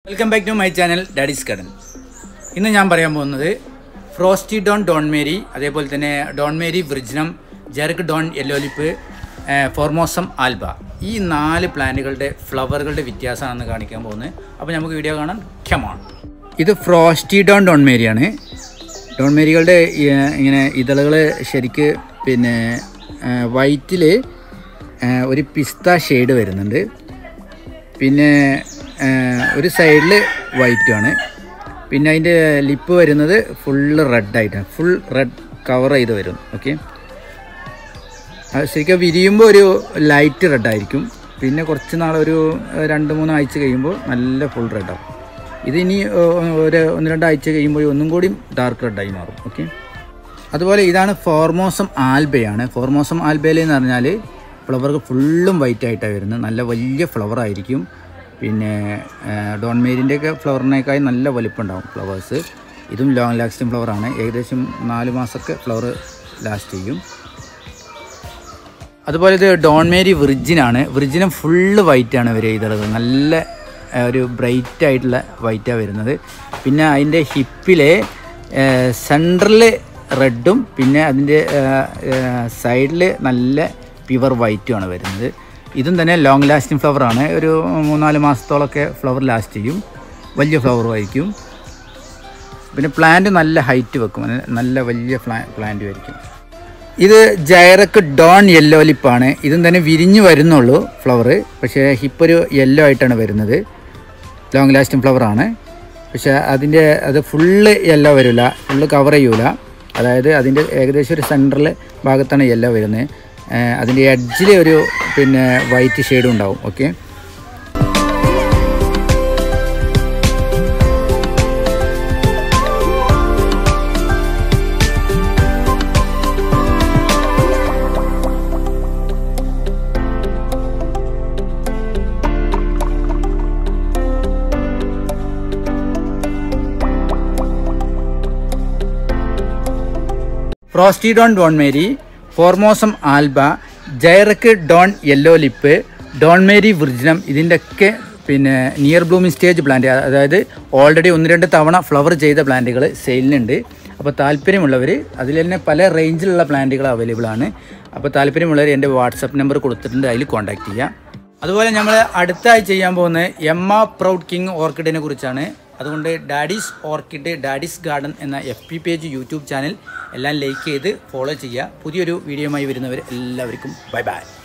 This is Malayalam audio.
welcome back to my channel daddy's garden ഇന്ന് ഞാൻ പറയാൻ പോകുന്നത് ഫ്രോസ്റ്റി ഡോൺ ഡോൺ മേരി അതേപോലെ തന്നെ ഡോൺ മേരി വൃജ്നം ജെർക്ക് ഡോൺ യെല്ലോലിപ്പ് ഫോർമോസം ആൽബ ഈ നാല് പ്ലാന്റുകളുടെ ഫ്ലവറുകളുടെ വ്യത്യാസമാണെന്ന് കാണിക്കാൻ പോകുന്നത് അപ്പോൾ നമുക്ക് വീഡിയോ കാണാൻ ക്ഷമാണ് ഇത് ഫ്രോസ്റ്റി ഡോൺ ഡോൺ മേരിയാണ് ഡോൺ മേരികളുടെ ഈ, ഇങ്ങനെ ഇതളുകൾ ശരിക്ക് പിന്നെ വൈറ്റിൽ ഒരു പിസ്ത ഷെയ്ഡ് വരുന്നുണ്ട് പിന്നെ ആ, ഒരു സൈഡിൽ വൈറ്റുമാണ് പിന്നെ അതിൻ്റെ ലിപ്പ് വരുന്നത് ഫുള്ള് റെഡായിട്ടാണ് ഫുൾ റെഡ് കവർ ചെയ്ത് വരും ഓക്കെ ശരിക്കും വിരിയുമ്പോൾ ഒരു ലൈറ്റ് റെഡായിരിക്കും പിന്നെ കുറച്ച് നാൾ ഒരു ആ, രണ്ട് മൂന്ന് ആഴ്ച കഴിയുമ്പോൾ നല്ല ഫുൾ റെഡാവും ഇതിനി ആ, ഒരു ഒന്ന് രണ്ടാഴ്ച കഴിയുമ്പോൾ ഒന്നും കൂടി ഡാർക്ക് റെഡായി മാറും ഓക്കെ അതുപോലെ ഇതാണ് ഫോർമോസം ആൽബയാണ് ഫോർമോസം ആൽബയിൽ എന്ന് പറഞ്ഞാൽ ഫ്ലവർ ഫുള്ളും വൈറ്റ് ആയിട്ടാണ് വരുന്നത് നല്ല വലിയ ഫ്ലവർ ആയിരിക്കും പിന്നെ ഡോൺ മേരിൻ്റെ ഒക്കെ ഫ്ലവറിനേക്കായി നല്ല വലിപ്പം ഉണ്ടാവും ഫ്ലവേഴ്സ് ഇതും ലോങ് ലാസ്റ്റിംഗ് ഫ്ലവറാണ് ഏകദേശം നാല് മാസമൊക്കെ ഫ്ലവർ ലാസ്റ്റ് ചെയ്യും അതുപോലെ ഇത് ഡോൺ മേരി വിർജിനാണ് വിർജിനും ഫുള്ള് വൈറ്റാണ് വരിക ഇതളത് നല്ല ആ, ഒരു ബ്രൈറ്റ് ആയിട്ടുള്ള വൈറ്റാണ് വരുന്നത് പിന്നെ അതിൻ്റെ ഹിപ്പിലെ സെൻട്രൽ റെഡും പിന്നെ അതിൻ്റെ സൈഡിൽ നല്ല പ്യുവർ വൈറ്റുമാണ് വരുന്നത് ഇതും തന്നെ ലോങ് ലാസ്റ്റിംഗ് ഫ്ലവറാണ് ഒരു മൂന്നാല് മാസത്തോളമൊക്കെ ഫ്ലവർ ലാസ്റ്റ് ചെയ്യും വലിയ ഫ്ലവറും ആയിരിക്കും പിന്നെ പ്ലാന്റ് നല്ല ഹൈറ്റ് വെക്കും നല്ല- നല്ല വലിയ പ്ലാ പ്ലാന്റ് ആയിരിക്കും ഇത് ജയറക്ക് ഡോൺ യെല്ലോ ലിപ്പാണ് ഇതും തന്നെ വിരിഞ്ഞ് വരുന്നുള്ളൂ ഫ്ലവർ പക്ഷേ ഹിപ്പ് ഒരു യെല്ലോ ആയിട്ടാണ് വരുന്നത് ലോങ് ലാസ്റ്റിംഗ് ഫ്ലവർ ആണ് പക്ഷേ അതിൻ്റെ അത് ഫുള്ള് യെല്ലോ വരില്ല ഫുള്ള് കവർ ചെയ്യൂല അതായത് അതിൻ്റെ ഏകദേശം ഒരു സെൻറ്ററിൽ ഭാഗത്താണ് യെല്ലോ വരുന്നത് ഏഹ് അതിൻ്റെ എഡ്ജിൽ ഒരു പിന്നെ വൈറ്റ് ഷെയ്ഡും ഉണ്ടാവും okay frosty Dawn Dawn Marie ഫോർമോസം ആൽബ ജയറക്ക് Dawn yellow lip Dawn Marie വിർജനം ഇതിൻ്റെയൊക്കെ പിന്നെ നിയർ ബ്ലൂമിങ് സ്റ്റേജ് പ്ലാന്റ് അതായത് ഓൾറെഡി ഒന്ന് രണ്ട് തവണ ഫ്ലവർ ചെയ്ത പ്ലാന്റുകൾ സെയിലിനുണ്ട് അപ്പോൾ താല്പര്യമുള്ളവർ അതിൽ തന്നെ പല റേഞ്ചിലുള്ള പ്ലാന്റുകൾ അവൈലബിൾ ആണ് അപ്പോൾ താല്പര്യമുള്ളവർ എൻ്റെ വാട്സപ്പ് നമ്പർ കൊടുത്തിട്ടുണ്ട് അതിൽ കോൺടാക്ട് ചെയ്യാം അതുപോലെ നമ്മൾ അടുത്തായി ചെയ്യാൻ പോകുന്നത് എമ്മ പ്രൗഡ് കിങ് ഓർക്കിഡിനെ കുറിച്ചാണ് അതുകൊണ്ട് ഡാഡീസ് ഓർക്കിഡ് ഡാഡീസ് ഗാർഡൻ എന്ന F P page YouTube channel എല്ലാം ലൈക്ക് ചെയ്ത് ഫോളോ ചെയ്യുക പുതിയൊരു വീഡിയോയുമായി വരുന്നവർ എല്ലാവർക്കും ബൈ ബൈ